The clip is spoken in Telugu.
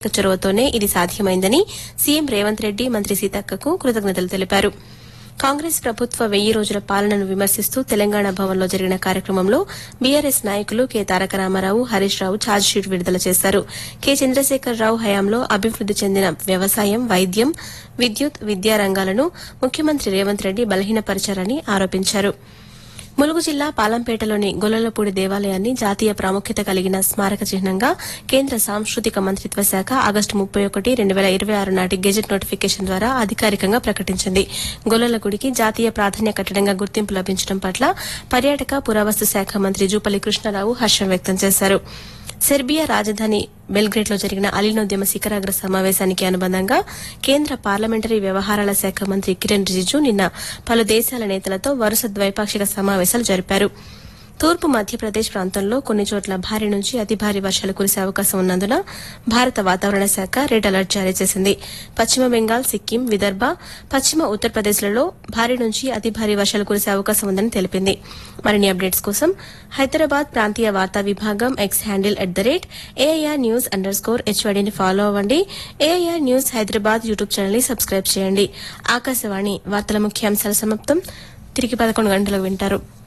చొరవతోనే ఇది సాధ్యమైందని సీఎం రేవంత్ రెడ్డి మంత్రి సీతక్కకు కృతజ్ఞతలు తెలిపారు కాంగ్రెస్ ప్రభుత్వ వెయ్యి రోజుల పాలనను విమర్శిస్తూ తెలంగాణ భవన్లో జరిగిన కార్యక్రమంలో బీఆర్ఎస్ నాయకులు కె తారక రామారావు హరీష్ రావు ఛార్జ్షీట్ విడుదల చేశారు కె చంద్రశేఖరరావు హయాంలో అభివృద్ది చెందిన వ్యవసాయం వైద్యం విద్యుత్ విద్యా రంగాలను ముఖ్యమంత్రి రేవంత్ రెడ్డి బలహీనపరిచారని ఆరోపించారు ములుగు జిల్లా పాలంపేటలోని గొల్లలపూడి దేవాలయాన్ని జాతీయ ప్రాముఖ్యత కలిగిన స్మారక చిహ్నంగా కేంద్ర సాంస్కృతిక మంత్రిత్వ శాఖ ఆగస్టు ముప్పై ఒకటి రెండు వేల ఇరవై ఆరు నాటి గెజెట్ నోటిఫికేషన్ ద్వారా అధికారికంగా ప్రకటించింది గొల్లల గుడికి జాతీయ ప్రాధాన్య కట్టడంగా గుర్తింపు లభించడం పట్ల పర్యాటక పురావస్తు శాఖ మంత్రి జూపల్లి కృష్ణారావు హర్షం వ్యక్తం చేశారు సెర్బియా రాజధాని బెల్గ్రేడ్లో జరిగిన అలీనోద్యమ శిఖరాగ్ర సమావేశానికి అనుబంధంగా కేంద్ర పార్లమెంటరీ వ్యవహారాల శాఖ మంత్రి కిరణ్ రిజిజు నిన్న పలు దేశాల నేతలతో వరుస ద్వైపాక్షిక సమావేశాలు జరిపారు తూర్పు మధ్యప్రదేశ్ ప్రాంతంలో కొన్ని చోట్ల భారీ నుంచి అతి భారీ వర్షాలు కురిసే అవకాశం ఉన్నందున భారత వాతావరణ శాఖ రెడ్ అలర్ట్ జారీ చేసింది పశ్చిమ బెంగాల్ సిక్కిం విదర్భ పశ్చిమ ఉత్తరప్రదేశ్లలో భారీ నుంచి అతి భారీ వర్షాలు కురిసే అవకాశం ఉందని తెలిపింది మరిన్ని అప్డేట్స్ కోసం హైదరాబాద్ ప్రాంతీయ వార్తా విభాగం X handle at the rate AIR news underscore హెచ్వైడీని ఫాలో అవ్వండి AIR news Hyderabad YouTube channel ని సబ్స్క్రైబ్ చేయండి ఆకాశవాణి వార్తల ముఖ్యాంశాల సమాప్తం తిరిగి పదకొండు గంటలకు వింటారు